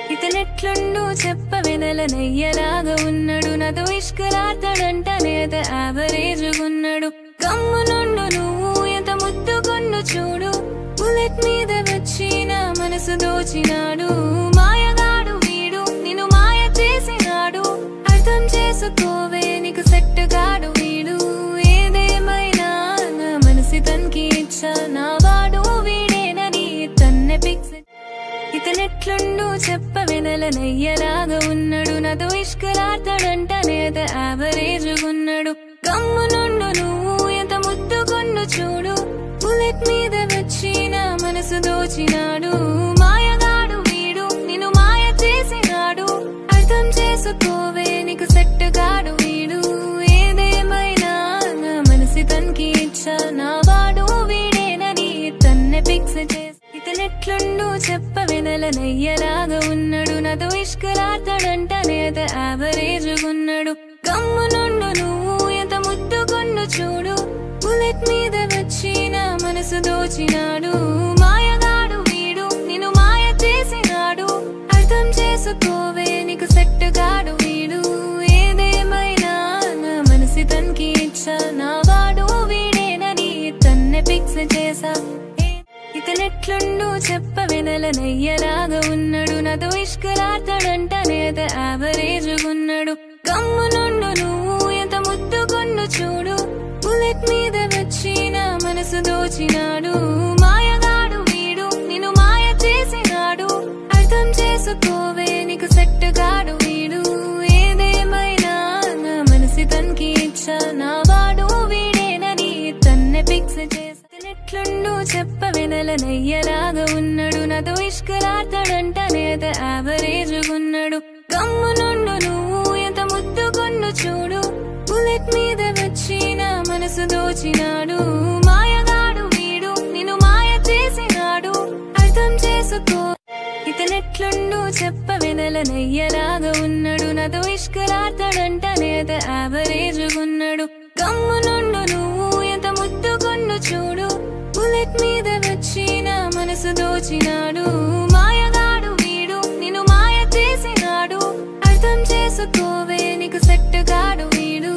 ఇతనెట్లుండు చెప్పవెనల నెయ్యలాగా ఉన్నాడు నాతో ఇష్కలాడతాడంట నేత యావరేజ్ ఉన్నాడు కమ్మునుండు నువ్వు ఎంత ముద్దుకొన్ను చూడు బుల్లెట్ మీద వచ్చి నా మనసు దోచినాడు మాయగాడు వీడు నిన్ను మాయ చేసినాడు అర్థం చేసుకోవే నీకు సెట్ గాడు వీడు ఏదేమైనా నా మనసి తనకి ఇచ్చా నా వాడు వీడేనని తన్నే ఫిక్స్ ఇతనెట్లుండు చెప్పవెనల నెయ్యలాగా ఉన్నాడు నాతో ఇష్కలాడతాడంట నేత యావరేజ్ ఉన్నాడు కమ్మునుండు నువ్వు ఎంత ముద్దుకొన్ను చూడు బుల్లెట్ మీద వచ్చి నా మనసు దోచినాడు మాయగాడు వీడు నిన్ను మాయ చేసినాడు అర్థం చేసుకోవే నీకు సెట్ గాడు వీడు ఏదేమైనా నా మనసి తనకి ఇచ్చా నా వాడు వీడేనని తన్నే ఫిక్స్ చేసి ఇతనెట్లుండు చెప్పవెనల నెయ్యలాగా ఉన్నాడు నాతో ఇష్కలాడతాడంట నేత యావరేజ్ ఉన్నాడు కమ్మునుండు నువ్వు ఎంత ముద్దుకొన్ను చూడు బుల్లెట్ మీద వచ్చి నా మనసు దోచినాడు మాయగాడు వీడు నిన్ను మాయ చేసినాడు అర్థం చేసుకోవే నీకు సెట్ గాడు వీడు ఏదేమైనా నా మనసి తనకి ఇచ్చా నా వాడు వీడేనని తన్నే ఫిక్స్ చేసా ఇతనెట్లుండు చెప్పవెనల నెయ్యలాగా ఉన్నాడు నాతో ఇష్కలాడతాడంట నేత యావరేజ్ ఉన్నాడు కమ్మునుండు నువ్వు ఎంత ముద్దుకొన్ను చూడు బుల్లెట్ మీద వచ్చి నా మనసు దోచినాడు మాయగాడు వీడు నిన్ను మాయ చేసినాడు అర్థం చేసుకోవే నీకు సెట్ గాడు వీడు ఏదేమైనా నా మనసి తనకి ఇచ్చా నా వాడు వీడేనని తన్నే ఫిక్స్ చేసా ఎట్లుండు చెప్పవెనల నెయ్యలాగా ఉన్నాడు నాతో ఇష్కలాడతాడంట నేత యావరేజ్ ఉన్నాడు కమ్మునుండు నువ్వు ఎంత ముద్దుకొన్ను చూడు బుల్లెట్ మీద వచ్చి నా మనసు దోచినాడు మాయగాడు వీడు నిన్ను మాయ చేసినాడు అర్థం చేసుకో ఇతనెట్లుండు చెప్పవెనల నెయ్యలాగా ఉన్నాడు నాతో ఇష్కలాడతాడంట నేత యావరేజ్ ఉన్నాడు కమ్మునుండు నువ్వు ఎంత ముద్దుకొన్ను చూడు బుల్లెట్ మీద వచ్చి నా మనసు దోచినాడు మాయగాడు వీడు నిన్ను మాయ చేసినాడు అర్థం చేసుకోవే నీకు సెట్ గాడు వీడు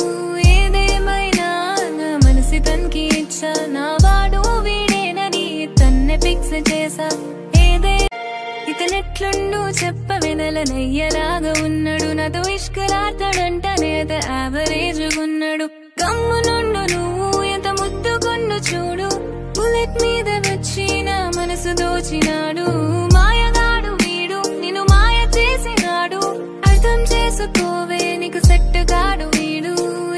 ఏదేమైనా నా మనసి తనకి ఇచ్చా నా వాడు వీడేనని తన్నే ఫిక్స్ చేసా ఏదే ఇతనెట్లుండు చెప్పవెనల నెయ్యలాగా ఉన్నాడు నాతో ఇష్కలాడతాడంట నేత యావరేజ్ ఉన్నాడు కమ్మునుండు నువ్వు ఎంత ముద్దుకొన్ను చూడు బుల్లెట్ మీద వచ్చి నా మనసు దోచినాడు మాయగాడు వీడు నిన్ను మాయ చేసినాడు అర్థం చేసుకోవే నీకు సెట్ గాడు వీడు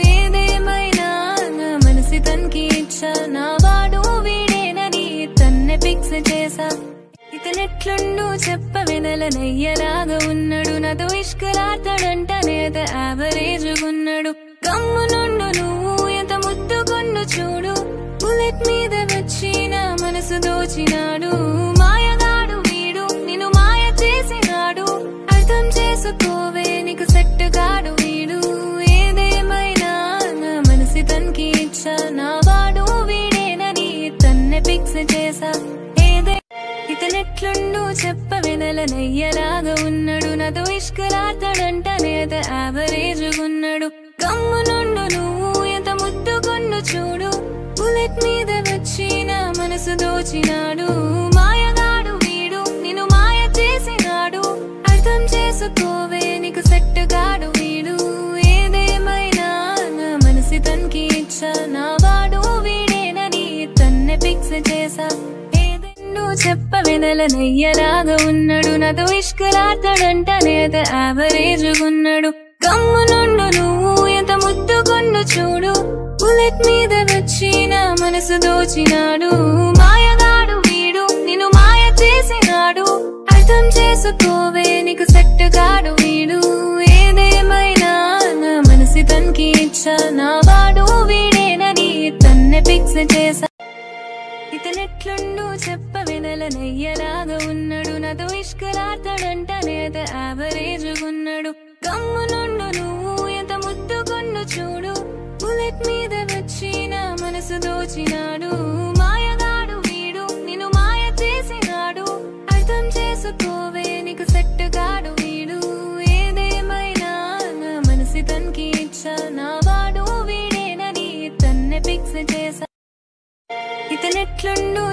ఏదేమైనా నా మనసి తనకి ఇచ్చా నా వాడు వీడేనని తన్నే ఫిక్స్ చేసా ఇతనెట్లుండు చెప్పవెనల నెయ్యలాగా ఉన్నాడు నాతో ఇష్కలాడతాడంట నేత యావరేజ్ ఉన్నాడు కమ్మునుండు నువ్వు ఎంత ముద్దుకొన్ను చూడు బుల్లెట్ మీద వచ్చి నా మనసు దోచినాడు మాయగాడు వీడు నిన్ను మాయ చేసినాడు అర్థం చేసుకోవే నీకు సెట్ గాడు వీడు ఏదేమైనా నా మనసి తనకి ఇచ్చా నా వాడు వీడేనని తన్నే ఫిక్స్ చేసా ఏదే ఇతనెట్లుండు చెప్పవెనల నెయ్యలాగా ఉన్నాడు నాతో ఇష్కలాడతాడంట నేత యావరేజ్ ఉన్నాడు కమ్మునుండు నువ్వు ఎంత ముద్దుకొన్ను చూడు బుల్లెట్ మీద వచ్చి నా మనసు దోచినాడు మాయగాడు వీడు నిన్ను మాయ చేసినాడు అర్థం చేసుకోవే నీకు సెట్ గాడు వీడు ఏదేమైనా నా మనసి తనకి ఇచ్చా నా వాడు వీడేనని తన్నే ఫిక్స్ చేసా ఏదెన్నో చెప్పవెనల నెయ్యలాగా ఉన్నాడు నాతో ఇష్కలాడతాడంట నేత యావరేజ్ ఉన్నాడు కమ్మునుండు నువ్వు ఎంత ముద్దుకొన్ను చూడు బుల్లెట్ మీద వచ్చి నా మనసు దోచినాడు మాయగాడు వీడు నిన్ను మాయ చేసినాడు అర్థం చేసుకోవే నీకు సెట్ గాడు వీడు ఏదేమైనా నా మనసి తనకి ఇచ్చా నా వాడు వీడేనని తన్నే ఫిక్స్ చేసా ఇతనెట్లుండు చెప్పవెనల నెయ్యలాగా ఉన్నాడు నాతో ఇష్కలాడతాడంట నేత యావరేజ్ ఉన్నాడు కమ్మునుండు నువ్వు ఎంత ముద్దుకొన్ను చూడు బుల్లెట్ మీద వచ్చి నా మనసు దోచినాడు మాయగాడు వీడు నిన్ను మాయ చేసినాడు అర్థం చేసుకోవే నీకు సెట్ గాడు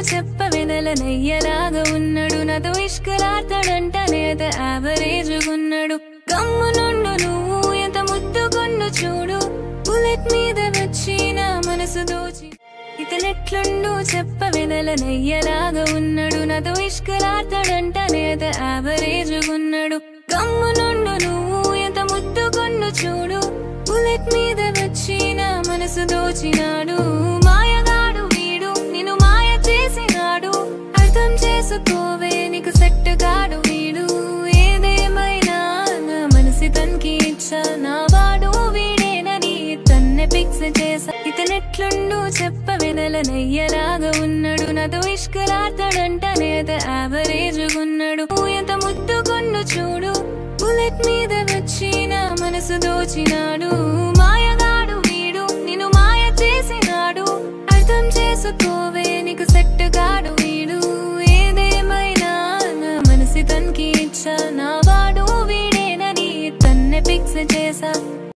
చెప్ప వెనల నెయ్యలాగా ఉన్నాడు నాతో ఇష్కలాడతాడంట నేత యావరేజ్ ఉన్నాడు కమ్ము నుండు నువ్వు ఎంత ముద్దుకొండు చూడు బుల్లెట్ మీద వచ్చి నా మనసు దోచి ఇతనెట్లుండు చెప్ప వెనల నెయ్యలాగా ఉన్నాడు నాతో ఇష్కలాడతాడంట నేత యావరేజ్ ఉన్నాడు కమ్ము నుండు నువ్వు ఎంత ముద్దుకొండు చూడు బుల్లెట్ మీద వచ్చి నా మనసు దోచినాడు మాయగాడు వీడు నిన్ను మాయ చేసినాడు అర్థం చేసుకోవే నీకు సెట్ గాడు వీడు ఏదేమైనా నా మనసి తనకి ఇచ్చా నా వాడు వీడేనని తన్నే ఫిక్స్ చేసా ఇతనెట్లుండు చెప్ప వెనల నెయ్యలాగా ఉన్నాడు నాతో ఇష్కలాడతాడంట నేత యావరేజ్ ఉన్నాడు ఎంత ముద్దుకొండు చూడు బుల్లెట్ మీద వచ్చి నా మనసు దోచినాడు మాయగాడు వీడు నిన్ను మాయ చేసినాడు అర్థం చేసుకోవే నీకు సెట్ గాడు వీడు ఏదేమైనా నా మనసి తనకి ఇచ్చా నా వాడు వీడేనని తన్నే ఫిక్స్ చేసా